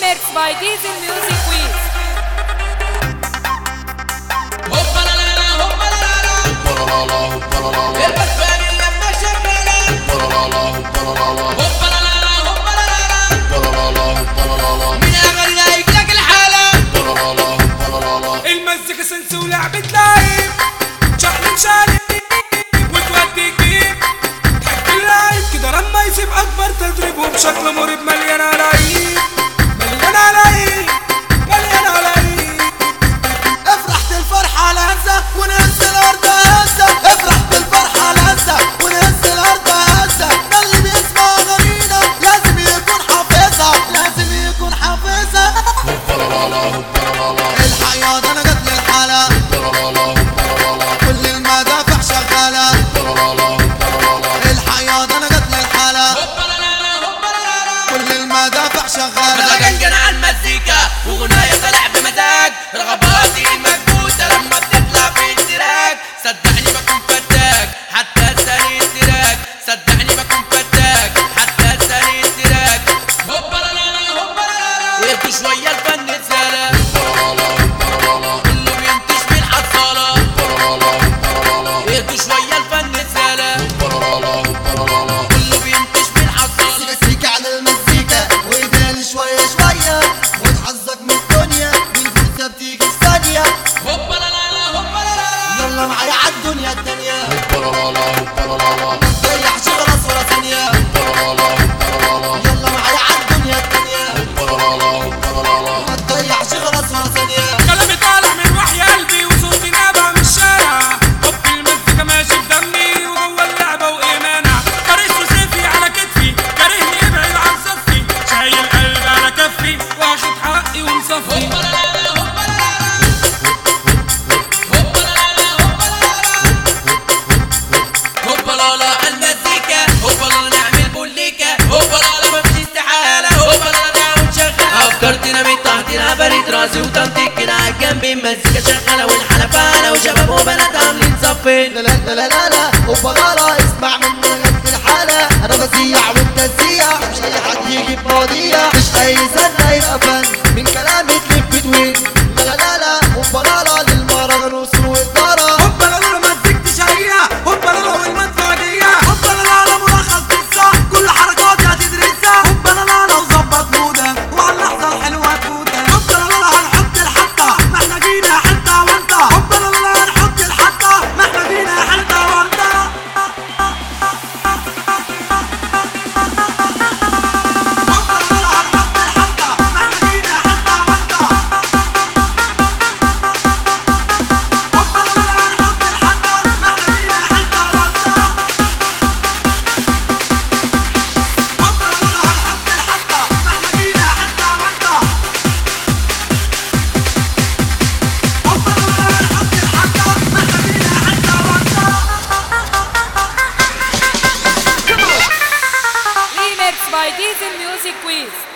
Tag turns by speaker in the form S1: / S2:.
S1: Remix by Diesel Music Quiz.
S2: هوبا لا لا لا هوبا لا لا لا البرفان لما شغالة هوبا لا لا لا هوبا لا لا لا من أغنى يجلك الحالة
S3: المزيكا سنس ولعبة لعيب شقلب شقلب وتودي جيب تحب اللعيب كده لما يسيب أكبر تدريب وبشكل مريب مليان علايب مليان علايب مليان علايب
S4: افرحت الفرحة على هزة ونهز الأرض هزة افرحت الفرحة على هزة ونهز الأرض هزة ده اللي بيسمع أغانينا لازم يكون حافظها لازم يكون حافظها الحياة ده أنا جت للحالة كل المدافع شغالة الحياة ده أنا جت للحالة
S2: هوبا لا لا لا هوبا لا لا لا
S4: كل المدافع شغالة
S2: مزاجنجن على المزيكا وغناية طلع بمزاج رغباتي مكبوتة لما بتطلع في التراك صدقني بكون فتاك حتى ثاني التراك صدقني بكون فتاك حتى ثاني التراك هوبا لا لا لا هوبا لا لا لا يركوا شوية الفن اتسالة كله بينتش بالحصالة يركوا شوية الفن اتسالة كله بينتش بالحصالة
S4: سيكا على المزيكا ويدال شوية شوية وتحظك من الدنيا والفرصة بتيجي في ثانية
S2: هوبا لا لا لا هوبا لا لا لا
S4: يلا معايا عالدنيا التانية ما تضيعش خلاص ولا ثانية يلا معايا عالدنيا التانية ما تضيعش خلاص ولا ثانية
S3: كلامي طالع من وحي قلبي وصوتي نابع من الشارع حب المزيكا ماشي في دمي وجوه اللعبة وإيمانها طريق سيفي على كتفي كارهني ابعد عن صفي شايل قلبي على كفي واخد حقي ومصفي
S2: هوبا لا لا لا هوبا لا لا لا هوبا لا لا لا هوبا لا لا هوبا لا لا المزيكا هوبا لا لا نعمل بوليكا هوبا لا لا مفيش استحالة هوبا لا لا نعمل شغالة أفكار ديناميت تحتنا بريد راسي وتنطيق كده على جنبي المزيكا شغالة والحالة فعالة وشباب وبنات عاملين صفين
S4: لا لا لا لا لا لا وبغارة اسمع مني قد الحالة أنا بزيع وأنت تزيع مش أي حد يجي بمواضيع مش أي سنة يبقى فن من كلامي تلف بدوين لا لا لا لا وبغارة للمهرجان وصول والدارة
S3: هوبا لا لا مزيكتي شهية هوبا لا لا والمدفعية هوبا لا لا لا ملخص قصة كل حركاتي هتدرسها هوبا لا لا لا وظبط مودة وعلى اللحظة الحلوة تفوتها هوبا لا لا هنحط الحطة ما احنا جينا حتة وانت هوبا لا لا هنحط الحطة ما احنا جينا حتة وانت هوبا لا لا هنحط الحطة ما احنا جينا حتة وانت هوبا لا لا هنحط الحطة ما احنا جينا حتة وانت هوبا لا لا هنحط الحطة ما احنا جينا حتة وانت هوبا لا لا هنحط الحطة ما احنا جينا حتة وانت
S1: Remix by Diesel Music Quiz.